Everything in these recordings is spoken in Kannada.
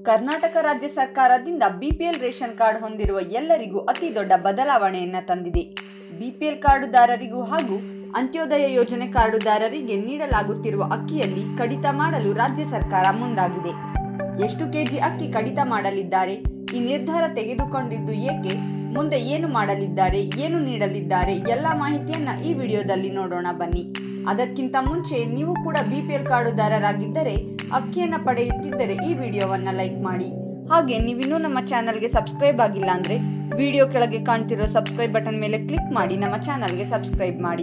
ಕರ್ನಾಟಕ ರಾಜ್ಯ ಸರ್ಕಾರದಿಂದ ಬಿಪಿಎಲ್ ರೇಷನ್ ಕಾರ್ಡ್ ಹೊಂದಿರುವ ಎಲ್ಲರಿಗೂ ಅತಿ ದೊಡ್ಡ ಬದಲಾವಣೆಯನ್ನ ತಂದಿದೆ ಬಿಪಿಎಲ್ ಕಾರ್ಡುದಾರರಿಗೂ ಹಾಗೂ ಅಂತ್ಯೋದಯ ಯೋಜನೆ ಕಾರ್ಡುದಾರರಿಗೆ ನೀಡಲಾಗುತ್ತಿರುವ ಅಕ್ಕಿಯಲ್ಲಿ ಕಡಿತ ಮಾಡಲು ರಾಜ್ಯ ಸರ್ಕಾರ ಮುಂದಾಗಿದೆ ಎಷ್ಟು ಕೆಜಿ ಅಕ್ಕಿ ಕಡಿತ ಮಾಡಲಿದ್ದಾರೆ ಈ ನಿರ್ಧಾರ ತೆಗೆದುಕೊಂಡಿದ್ದು ಏಕೆ ಮುಂದೆ ಏನು ಮಾಡಲಿದ್ದಾರೆ ಏನು ನೀಡಲಿದ್ದಾರೆ ಎಲ್ಲ ಮಾಹಿತಿಯನ್ನ ಈ ವಿಡಿಯೋದಲ್ಲಿ ನೋಡೋಣ ಬನ್ನಿ ಅದಕ್ಕಿಂತ ಮುಂಚೆ ನೀವು ಕೂಡ ಬಿಪಿಎಲ್ ಕಾರ್ಡುದಾರರಾಗಿದ್ದರೆ ಅಕ್ಕಿಯನ್ನ ಪಡೆಯುತ್ತಿದ್ದರೆ ಈ ವಿಡಿಯೋವನ್ನ ಲೈಕ್ ಮಾಡಿ ಹಾಗೆ ನೀವಿನ್ನೂ ನಮ್ಮ ಚಾನಲ್ಗೆ ಸಬ್ಸ್ಕ್ರೈಬ್ ಆಗಿಲ್ಲ ಅಂದ್ರೆ ವಿಡಿಯೋ ಕೆಳಗೆ ಕಾಣ್ತಿರೋ ಸಬ್ಸ್ಕ್ರೈಬ್ ಬಟನ್ ಮೇಲೆ ಕ್ಲಿಕ್ ಮಾಡಿ ನಮ್ಮ ಚಾನಲ್ಗೆ ಸಬ್ಸ್ಕ್ರೈಬ್ ಮಾಡಿ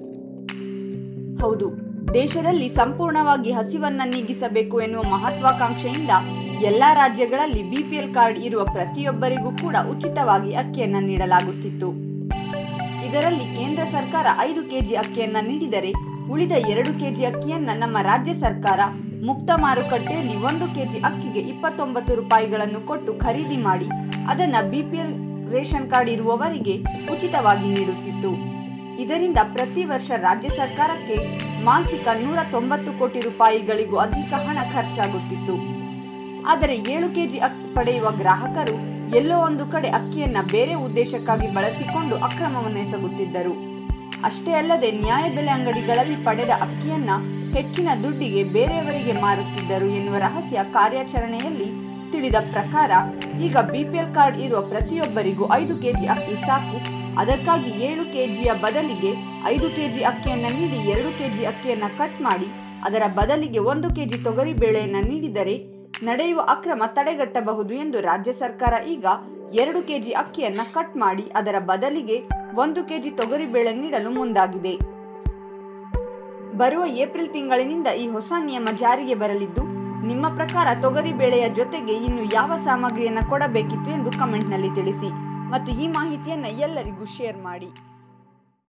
ಹೌದು ದೇಶದಲ್ಲಿ ಸಂಪೂರ್ಣವಾಗಿ ಹಸಿವನ್ನ ನೀಗಿಸಬೇಕು ಎನ್ನುವ ಮಹತ್ವಾಕಾಂಕ್ಷೆಯಿಂದ ಎಲ್ಲಾ ರಾಜ್ಯಗಳಲ್ಲಿ ಬಿಪಿಎಲ್ ಕಾರ್ಡ್ ಇರುವ ಪ್ರತಿಯೊಬ್ಬರಿಗೂ ಕೂಡ ಉಚಿತವಾಗಿ ಅಕ್ಕಿಯನ್ನ ನೀಡಲಾಗುತ್ತಿತ್ತು ಇದರಲ್ಲಿ ಕೇಂದ್ರ ಸರ್ಕಾರ ಐದು ಕೆಜಿ ಅಕ್ಕಿಯನ್ನ ನೀಡಿದರೆ ಉಳಿದ ಎರಡು ಕೆಜಿ ಅಕ್ಕಿಯನ್ನ ನಮ್ಮ ರಾಜ್ಯ ಸರ್ಕಾರ ಮುಕ್ತ ಮಾರುಕಟ್ಟೆಯಲ್ಲಿ ಒಂದು ಕೆಜಿ ಅಕ್ಕಿಗೆ ಇಪ್ಪತ್ತೊಂಬತ್ತು ರೂಪಾಯಿಗಳನ್ನು ಕೊಟ್ಟು ಖರೀದಿ ಮಾಡಿ ಅದನ್ನ ಬಿಪಿಎಲ್ ರೇಷನ್ ಕಾರ್ಡ್ ಇರುವವರಿಗೆ ಉಚಿತವಾಗಿ ನೀಡುತ್ತಿತ್ತು ಇದರಿಂದ ಪ್ರತಿ ವರ್ಷ ರಾಜ್ಯ ಸರ್ಕಾರಕ್ಕೆ ಮಾಸಿಕ ನೂರ ತೊಂಬತ್ತು ಕೋಟಿ ರೂಪಾಯಿಗಳಿಗೂ ಅಧಿಕ ಹಣ ಖರ್ಚಾಗುತ್ತಿತ್ತು ಆದರೆ ಏಳು ಕೆಜಿ ಅಕ್ಕಿ ಪಡೆಯುವ ಗ್ರಾಹಕರು ಎಲ್ಲೋ ಒಂದು ಕಡೆ ಅಕ್ಕಿಯನ್ನ ಬೇರೆ ಉದ್ದೇಶಕ್ಕಾಗಿ ಬಳಸಿಕೊಂಡು ಅಕ್ರಮವನ್ನೆಸಗುತ್ತಿದ್ದರು ಅಷ್ಟೇ ಅಲ್ಲದೆ ನ್ಯಾಯಬೆಲೆ ಅಂಗಡಿಗಳಲ್ಲಿ ಪಡೆದ ಅಕ್ಕಿಯನ್ನ ಹೆಚ್ಚಿನ ದುಡ್ಡಿಗೆ ಬೇರೆಯವರಿಗೆ ಮಾರುತ್ತಿದ್ದರು ಎನ್ನುವ ರಹಸ್ಯ ಕಾರ್ಯಾಚರಣೆಯಲ್ಲಿ ತಿಳಿದ ಪ್ರಕಾರ ಈಗ ಬಿಪಿಎಲ್ ಕಾರ್ಡ್ ಇರುವ ಪ್ರತಿಯೊಬ್ಬರಿಗೂ ಐದು ಕೆಜಿ ಅಕ್ಕಿ ಸಾಕು ಅದಕ್ಕಾಗಿ ಏಳು ಕೆಜಿಯ ಬದಲಿಗೆ ಐದು ಕೆಜಿ ಅಕ್ಕಿಯನ್ನ ನೀಡಿ ಎರಡು ಕೆಜಿ ಅಕ್ಕಿಯನ್ನ ಕಟ್ ಮಾಡಿ ಅದರ ಬದಲಿಗೆ ಒಂದು ಕೆಜಿ ತೊಗರಿ ಬೇಳೆಯನ್ನ ನೀಡಿದರೆ ನಡೆಯುವ ಅಕ್ರಮ ತಡೆಗಟ್ಟಬಹುದು ಎಂದು ರಾಜ್ಯ ಸರ್ಕಾರ ಈಗ ಎರಡು ಕೆಜಿ ಅಕ್ಕಿಯನ್ನ ಕಟ್ ಮಾಡಿ ಅದರ ಬದಲಿಗೆ ಒಂದು ಕೆಜಿ ತೊಗರಿಬೇಳೆ ನೀಡಲು ಮುಂದಾಗಿದೆ ಬರುವ ಏಪ್ರಿಲ್ ತಿಂಗಳಿನಿಂದ ಈ ಹೊಸ ನಿಯಮ ಜಾರಿಗೆ ಬರಲಿದ್ದು ನಿಮ್ಮ ಪ್ರಕಾರ ತೊಗರಿ ಬೇಳೆಯ ಜೊತೆಗೆ ಇನ್ನು ಯಾವ ಸಾಮಗ್ರಿಯನ್ನ ಕೊಡಬೇಕಿತ್ತು ಎಂದು ಕಮೆಂಟ್ನಲ್ಲಿ ತಿಳಿಸಿ ಮತ್ತು ಈ ಮಾಹಿತಿಯನ್ನ ಎಲ್ಲರಿಗೂ ಶೇರ್ ಮಾಡಿ